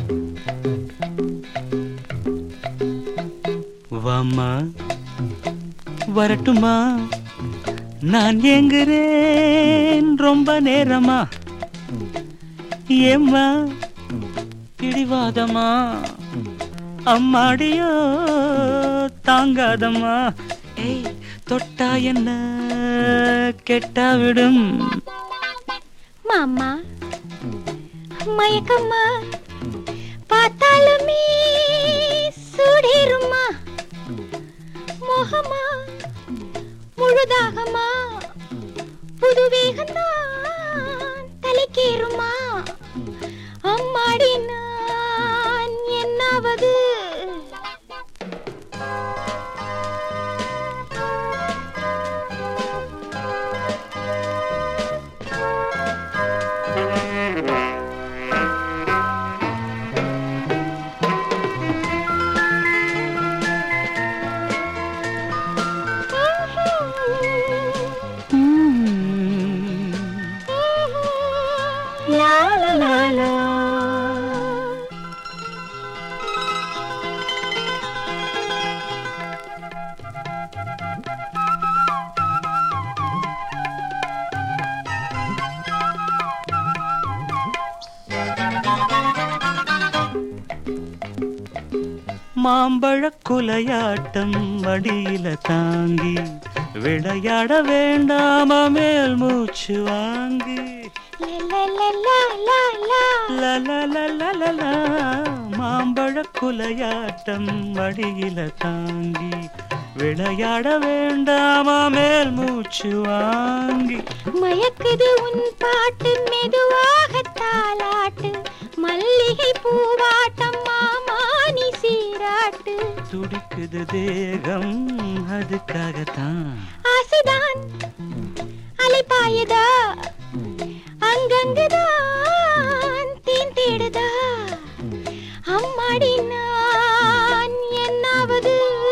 வாம்மா வரட்டுமா நான் ஏங்குறேன் ரொம்ப நேரமா ஏம்மா பிடிவாதமா அம்மாடியோ தாங்காதம்மா ஏய் தொட்டா என்ன கெட்டா விடும் மாமா மயக்கம்மா பார்த்தாலுமே சூடேறுமா மோகமா முழுதாகமா புது வேகந்தான் தலைக்கேறுமா அம்மாடி நான் என்னாவது லா லா லா லா மாம்பழ குலையாட்டம் மடியில தாங்கி விளையாட வேண்டாமா மேல் மூச்சு வாங்கி லா லா லா லா லா லலலலலலா, மாம்பழ குலையாட்டம் மடியில தாங்கி விளையாட வேண்டாமா மேல் மூச்சு வாங்கி மயக்குது உன் பாட்டு மெதுவாக தாலாட்டு மல்லிகை பூவாட்டம் மாமானி சீராட்டு துடிக்குது தேகம் அதுக்காகத்தான் ஆசைதான் அலைப்பாயுதா அங்கங்குதான் தேன் தேடுதா அம்மாடி நான் என்னாவது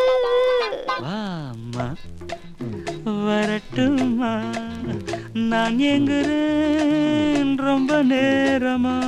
வாம்மா வரட்டுமா நான் எங்குறேன் ரொம்ப நேரமா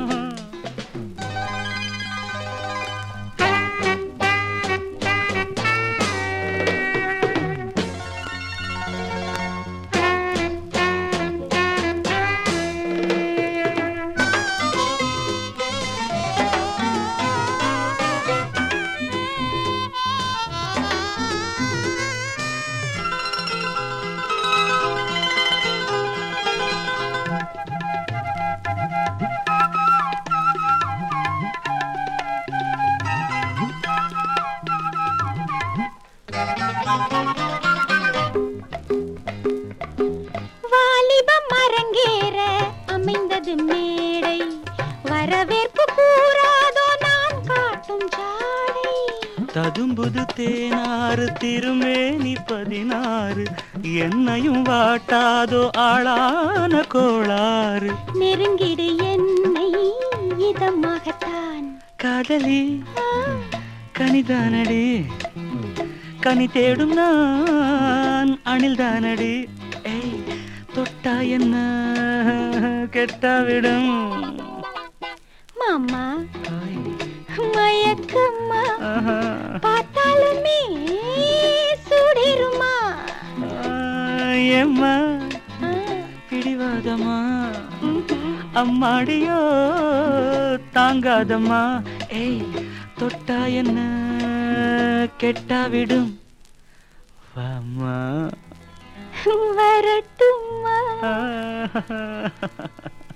வாலிபம் அரங்கேற அமைந்தது மேடை வரவேற்பு கூறாதோ நான் காட்டும் ஜாடை ததும்புது தேனாறு திருமேனி பதினாறு என்னையும் வாட்டாதோ ஆளான கோளாறு நெருங்கிடு என்னை இதமாகத்தான் காதலி கனிதானடி கனி தேடும் நான் அணில்தானடி ஏய் தொட்டா என்ன கெட்டா விடும் மாமா ஆய், மயக்கம்மா ஆஹா. பார்த்தாலுமே சூடிருமா ஆய், ஏம்மா ஆ, பிடிவாதமா ம்ஹும். அம்மாடியோ தாங்காதம்மா ஏய் தொட்டா என்ன கெட்டா விடும் வாம்மா வரட்டுமா ஆ